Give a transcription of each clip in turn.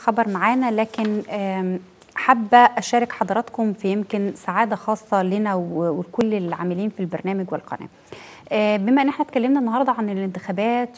خبر معانا لكن آم، حابة أشارك حضراتكم في يمكن سعادة خاصة لنا و- ولكل العاملين في البرنامج والقناة آه، بما أن احنا اتكلمنا النهاردة عن الانتخابات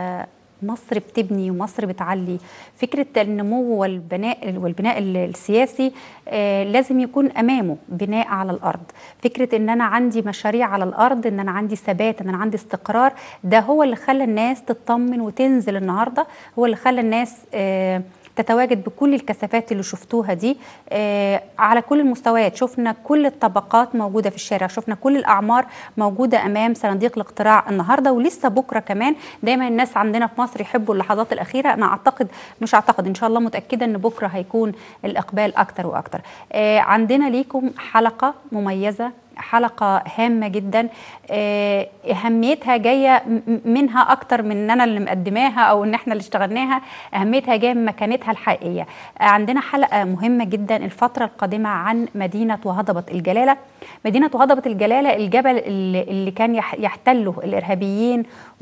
ومصر بتبني ومصر بتعلي فكرة النمو والبناء والبناء السياسي آه، لازم يكون أمامه بناء على الأرض فكرة أن أنا عندي مشاريع على الأرض أن أنا عندي ثبات أن أنا عندي استقرار ده هو اللي خلى الناس تطمن وتنزل النهاردة هو اللي خلى الناس آه، تتواجد بكل الكثافات اللي شفتوها دي آه على كل المستويات شفنا كل الطبقات موجودة في الشارع شفنا كل الأعمار موجودة أمام صناديق الاقتراع النهاردة ولسه بكرة كمان دايما الناس عندنا في مصر يحبوا اللحظات الأخيرة أنا أعتقد مش أعتقد إن شاء الله متأكدة أن بكرة هيكون الإقبال أكتر وأكتر آه عندنا ليكم حلقة مميزة حلقة هامة جدا آه، أهميتها جاية م- منها أكتر من إن أنا اللي مقدماها أو إن إحنا اللي اشتغلناها أهميتها جاية من مكانتها الحقيقية آه، عندنا حلقة مهمة جدا الفترة القادمة عن مدينة وهضبة الجلالة مدينة وهضبة الجلالة الجبل اللي اللي كان يح- يحتله الإرهابيين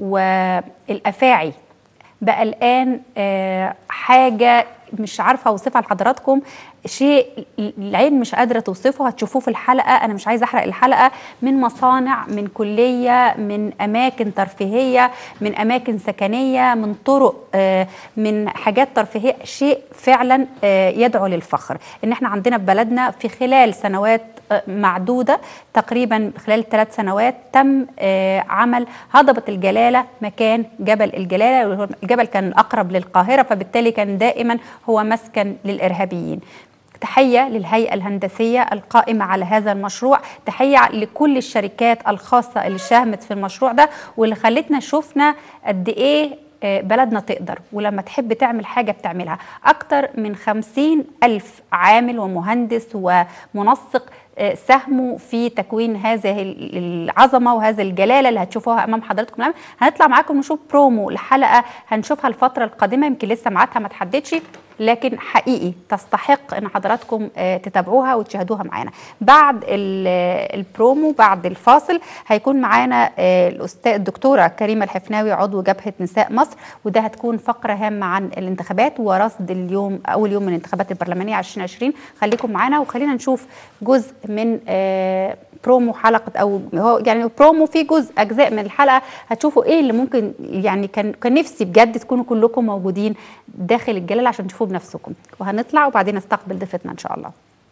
والأفاعي بقى الآن آه، حاجة مش عارفة أوصفها لحضراتكم شيء العين مش قادرة توصفه هتشوفوه في الحلقة أنا مش عايزة أحرق الحلقة من مصانع من كلية من أماكن ترفيهية من أماكن سكنية من طرق آه، من حاجات ترفيهية شيء فعلا آه، يدعو للفخر إن احنا عندنا في بلدنا في خلال سنوات آه، معدودة تقريبا خلال ثلاث سنوات تم آه، عمل هضبة الجلالة مكان جبل الجلالة وهو الجبل كان أقرب للقاهرة فبالتالي كان دائما هو مسكن للإرهابيين تحية للهيئة الهندسية القائمة على هذا المشروع تحية لكل الشركات الخاصة اللي ساهمت في المشروع ده واللي خلتنا شفنا قد إيه آه، بلدنا تقدر ولما تحب تعمل حاجة بتعملها أكتر من خمسين ألف عامل ومهندس ومنسق آه، ساهموا في تكوين هذه ال- العظمه وهذه الجلاله اللي هتشوفوها امام حضراتكم الآن. هنطلع معاكم نشوف برومو لحلقه هنشوفها الفتره القادمه يمكن لسه ميعادها ما تحددش لكن حقيقي تستحق ان حضراتكم آه، تتابعوها وتشاهدوها معانا بعد ال- آه، البرومو بعد الفاصل هيكون معانا آه، الاستاذ الدكتوره كريمه الحفناوي عضو جبهه نساء مصر وده هتكون فقره هامه عن الانتخابات ورصد اليوم اول يوم من الانتخابات البرلمانيه 2020 خليكم معانا وخلينا نشوف جزء من آه، برومو حلقه او هو يعني برومو في جزء اجزاء من الحلقه هتشوفوا ايه اللي ممكن يعني كان كان نفسي بجد تكونوا كلكم موجودين داخل الجلاله عشان تشوفوه بنفسكم وهنطلع وبعدين نستقبل ضيفتنا ان شاء الله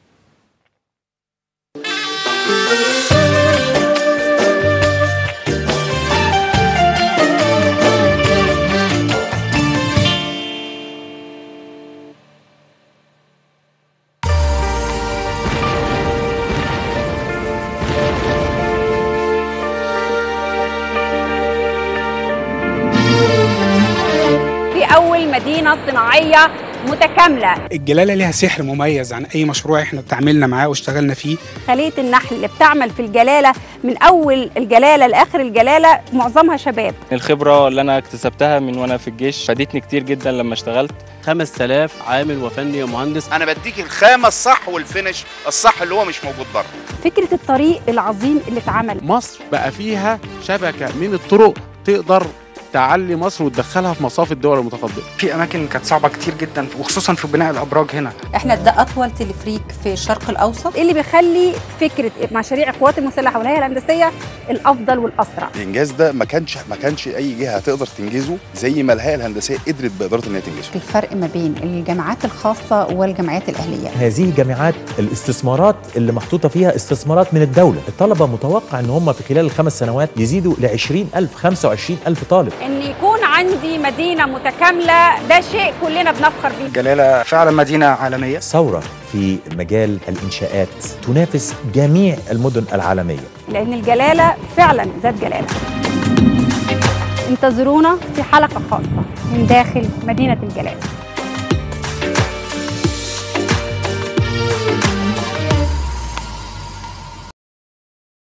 في اول مدينه صناعيه متكامله الجلالة ليها سحر مميز عن أي مشروع احنا تعاملنا معاه واشتغلنا فيه خليه النحل اللي بتعمل في الجلاله من اول الجلاله لاخر الجلاله معظمها شباب الخبرة اللي أنا اكتسبتها من وأنا في الجيش فادتني كتير جدا لما اشتغلت 5000 عامل وفني ومهندس انا بديك الخامه الصح والفينش الصح اللي هو مش موجود بره فكره الطريق العظيم اللي اتعمل مصر بقى فيها شبكه من الطرق تقدر تعلي مصر وتدخلها في مصاف الدول المتقدمه في أماكن كانت صعبة كتير جدا وخصوصا في بناء الأبراج هنا احنا ده اطول تلفريك في الشرق الاوسط اللي بيخلي فكره مشاريع القوات المسلحه والهيئه الهندسيه الافضل والاسرع الانجاز ده ما كانش ما كانش اي جهه تقدر تنجزه زي ما الهيئه الهندسيه قدرت باداره ان هي تنجزه الفرق ما بين الجامعات الخاصه والجامعات الاهليه هذه الجامعات الاستثمارات اللي محطوطة فيها استثمارات من الدولة الطلبة متوقع ان هم في خلال الخمس سنوات يزيدوا ل 20000 25000 طالب ان يكون عندي مدينه متكامله ده شيء كلنا بنفخر بيه الجلالة فعلا مدينة عالمية ثورة في مجال الإنشاءات تنافس جميع المدن العالمية لان الجلاله فعلا ذات جلاله انتظرونا في حلقه خاصه من داخل مدينه الجلاله